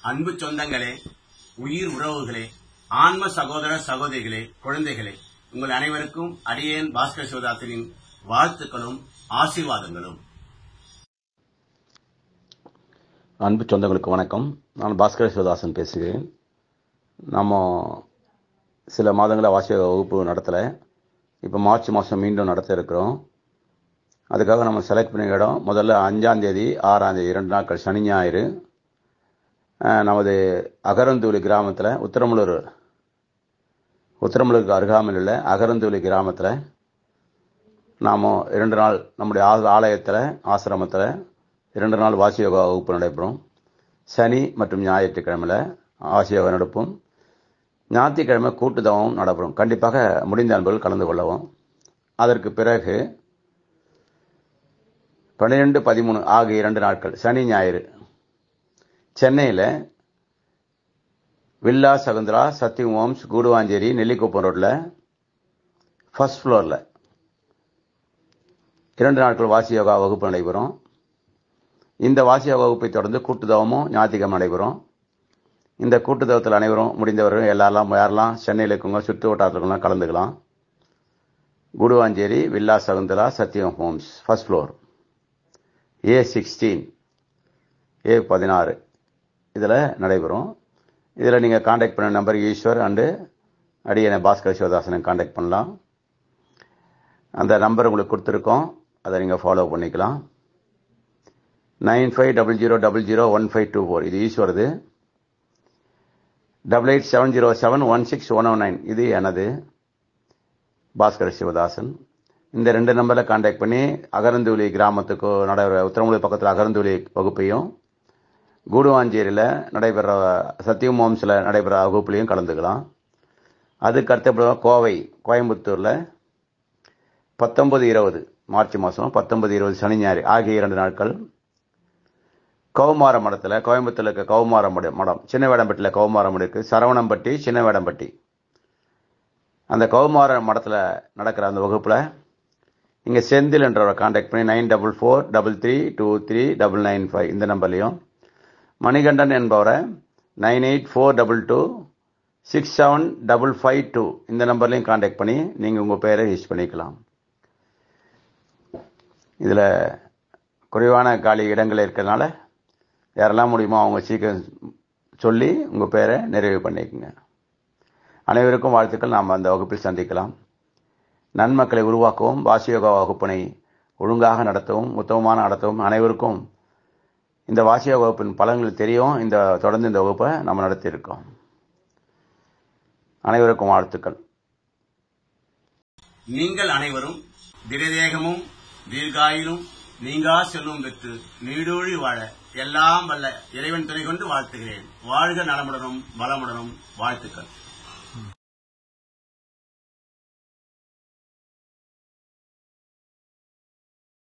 அன்பு சொந்தங்களே உயிர் உறவுகளே ஆன்ம சகோதர சகோதரிகளே குழந்தைகளே உங்கள் அனைவருக்கும் அடியேன் பாஸ்கர் சிவதாசனின் வாழ்த்துக்களும் ஆசீர்வாதங்களும் அன்பு சொந்தங்களுக்கு வணக்கம் நான் பாஸ்கர சிவதாசன் பேசுகிறேன் நம்ம சில மாதங்களாக வாசிய வகுப்பு நடத்தலை இப்போ மார்ச் மாதம் மீண்டும் நடத்த இருக்கிறோம் அதுக்காக நம்ம செலக்ட் பண்ண இடம் முதல்ல அஞ்சாம் தேதி ஆறாம் தேதி இரண்டு நாட்கள் சனி ஞாயிறு அஹ், நமது அகரந்தூலி கிராமத்தில் உத்தரமலூர் உத்தரமலூருக்கு அருகாமையில் உள்ள அகரந்தூலி கிராமத்தில் நாம் இரண்டு நாள் நம்முடைய ஆ- ஆலயத்தில் ஆசிரமத்தில் இரண்டு நாள் வாசியோகா வகுப்பு நடைபெறும் சனி மற்றும் ஞாயிற்றுக்கிழமையில் வாசியோகா நடப்பும் ஞாயிற்றுக்கிழமை கூட்டுதவம் நடைபெறும் கண்டிப்பாக முடிந்த அன்பர்கள் கலந்து கொள்ளவும் அதற்கு பிறகு பன்னிரெண்டு பதிமூணு ஆகிய இரண்டு நாட்கள் சனி ஞாயிறு சென்னையில் வில்லா சகுந்தரா சத்தியம் ஹோம்ஸ் கூடுவாஞ்சேரி நெல்லிக்குப்பம் ரோட்டில் ஃபர்ஸ்ட் ஃப்ளோரில் இரண்டு நாட்கள் வாசி யோகா வகுப்பு நடைபெறும் இந்த வாசி யோகா வகுப்பை தொடர்ந்து கூட்டுதவமும் ஞாயிற்றுக்கிழமை நடைபெறும் இந்த கூட்டுதவத்தில் அனைவரும் முடிந்தவர்கள் எல்லாரெல்லாம் யாரெல்லாம் சென்னையில் இருக்கவங்க சுற்று வட்டாரத்தில் இருக்கவங்க கலந்துக்கலாம் குடுவாஞ்சேரி வில்லா சகுந்தரா Sathyam homes first floor A sixteen A பதினாறு இதில் நடைபெறும் இதில் நீங்கள் காண்டாக்ட் பண்ண நம்பர் ஈஸ்வர் அண்டு அடியனை பாஸ்கர் சிவதாசனை காண்டாக்ட் பண்ணலாம் அந்த நம்பர் உங்களுக்கு கொடுத்துருக்கோம் அதை நீங்கள் ஃபாலோ பண்ணிக்கலாம் nine five double zero double zero one five two four இது ஈஸ்வரது double eight seven zero seven one six one one nine இது எனது பாஸ்கர் சிவதாசன் இந்த ரெண்டு நம்பரில் காண்டாக்ட் பண்ணி அகரந்தூலி கிராமத்துக்கு நடைபெற உத்தரமொழி பக்கத்தில் அகரந்தூலி வகுப்பையும் கூடுவாஞ்சேரியில் நடைபெற சத்தியம் ஹோம்ஸில் நடைபெற வகுப்புலையும் கலந்துக்கலாம் அதுக்கு அடுத்தபடியாக கோவை கோயம்புத்தூரில் பத்தொன்பது இருபது மார்ச் மாதம் பத்தொன்பது இருபது சனி ஞாயிறு ஆகிய இரண்டு நாட்கள் கௌமார மடத்தில் கோயம்புத்தூர்ல இருக்க கௌமார மடம் மடம் சின்ன வேடம்பட்டியில் கௌமார மடம் இருக்குது சரவணம்பட்டி சின்ன வேடம்பட்டி அந்த கௌமார மடத்தில் நடக்கிற அந்த வகுப்பில் இங்கே செந்தில் என்றவரை காண்டாக்ட் பண்ணி nine double four double three two three double nine five இந்த நம்பர்லையும் மணிகண்டன் என்பவரை nine eight four double two six seven double five two இந்த நம்பர்லையும் காண்டாக்ட் பண்ணி நீங்கள் உங்கள் பேரை யூஸ் பண்ணிக்கலாம் இதில் குறைவான காலி இடங்கள் இருக்கிறதுனால யாரெல்லாம் முடியுமோ அவங்க சீக்கிரம் சொல்லி உங்கள் பேரை நிறைவு பண்ணிக்கோங்க அனைவருக்கும் வாழ்த்துக்கள் நாம் அந்த வகுப்பில் சந்திக்கலாம் நன்மக்களை உருவாக்கவும் வாசியோகா வகுப்பினை ஒழுங்காக நடத்தவும் உத்தமமான நடத்தவும் அனைவருக்கும் இந்த வாசியோக வகுப்பின் பலன்கள் தெரியும் இந்த தொடர்ந்து இந்த வகுப்பை நம்ம நடத்தியிருக்கோம் அனைவருக்கும் வாழ்த்துக்கள் நீங்கள் அனைவரும் திடதேகமும் தீர்காயிலும் நீங்கா செல்வம் பெற்று நீடூழி வாழ எல்லாம் வல்ல இறைவன் துணை கொண்டு வாழ்த்துகிறேன் வாழ்க நலமுடனும் வளமுடனும் வாழ்த்துக்கள்